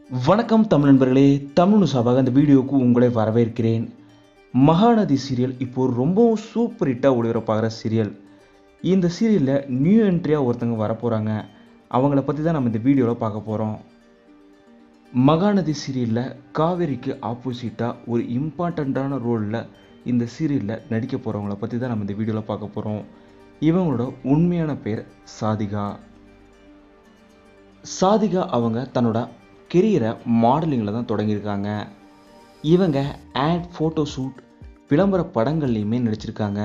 வணக்கம் தமிழ் நண்பர்களே தமிழ் சாபாக அந்த வீடியோவுக்கு உங்களை வரவேற்கிறேன் மகாநதி சீரியல் இப்போ ரொம்பவும் சூப்பர் ஹிட்டாக ஒளிபரப்பாகிற சீரியல் இந்த சீரியலில் நியூ என்ட்ரியாக ஒருத்தங்க வரப்போகிறாங்க அவங்கள பற்றி தான் நம்ம இந்த வீடியோவில் பார்க்க போகிறோம் மகாநதி சீரியலில் காவேரிக்கு ஆப்போசிட்டாக ஒரு இம்பார்ட்டண்ட்டான ரோலில் இந்த சீரியலில் நடிக்க போகிறவங்கள பற்றி தான் நம்ம இந்த வீடியோவில் பார்க்க போகிறோம் இவங்களோட உண்மையான பேர் சாதிகா சாதிகா அவங்க தன்னோட கெரியரை மாடலிங்கில் தான் தொடங்கியிருக்காங்க இவங்க ஆட் ஃபோட்டோ ஷூட் விளம்பர படங்கள்லையுமே நடிச்சிருக்காங்க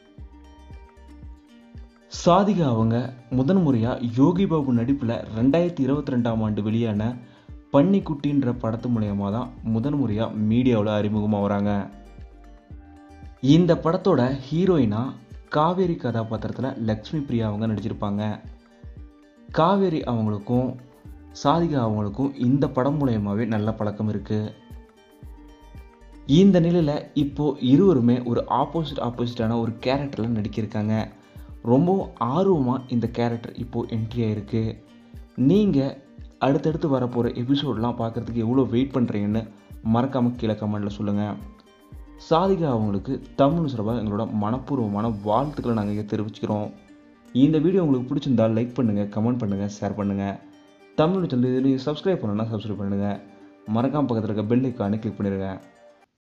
சாதிகா அவங்க முதன் முறையாக யோகி பாபு நடிப்பில் ரெண்டாயிரத்தி இருபத்தி ரெண்டாம் ஆண்டு வெளியான பன்னிக்குட்டின்ற படத்து மூலயமா தான் முதன் முறையாக மீடியாவில் அறிமுகமாகறாங்க இந்த படத்தோட ஹீரோயினா காவேரி கதாபாத்திரத்தில் லக்ஷ்மி பிரியா அவங்க நடிச்சிருப்பாங்க காவேரி அவங்களுக்கும் சாதிகா அவங்களுக்கும் இந்த படம் மூலயமாவே நல்ல பழக்கம் இருக்குது இந்த நிலையில் இப்போது இருவருமே ஒரு ஆப்போசிட் ஆப்போசிட்டான ஒரு கேரக்டரில் நடிக்கிருக்காங்க ரொம்பவும் ஆர்வமாக இந்த கேரக்டர் இப்போது என்ட்ரி ஆகிருக்கு நீங்கள் அடுத்தடுத்து வரப்போகிற எபிசோடெலாம் பார்க்குறதுக்கு எவ்வளோ வெயிட் பண்ணுறீங்கன்னு மறக்காமல் கீழே கமெண்டில் சொல்லுங்கள் சாதிகா அவங்களுக்கு தமிழ் சார்பாக எங்களோட மனப்பூர்வமான வாழ்த்துக்களை நாங்கள் இங்கே தெரிவிச்சுக்கிறோம் இந்த வீடியோ உங்களுக்கு பிடிச்சிருந்தால் லைக் பண்ணுங்கள் கமெண்ட் பண்ணுங்கள் ஷேர் பண்ணுங்கள் தமிழ் சேனல் இது நீங்கள் சப்ஸ்கிரைப் பண்ணணும்னா சப்ஸ்கிரைப் பண்ணுங்கள் மறக்காம பக்கத்தில் இருக்க பெல் ஐக்கானே கிளிக் பண்ணிடுங்க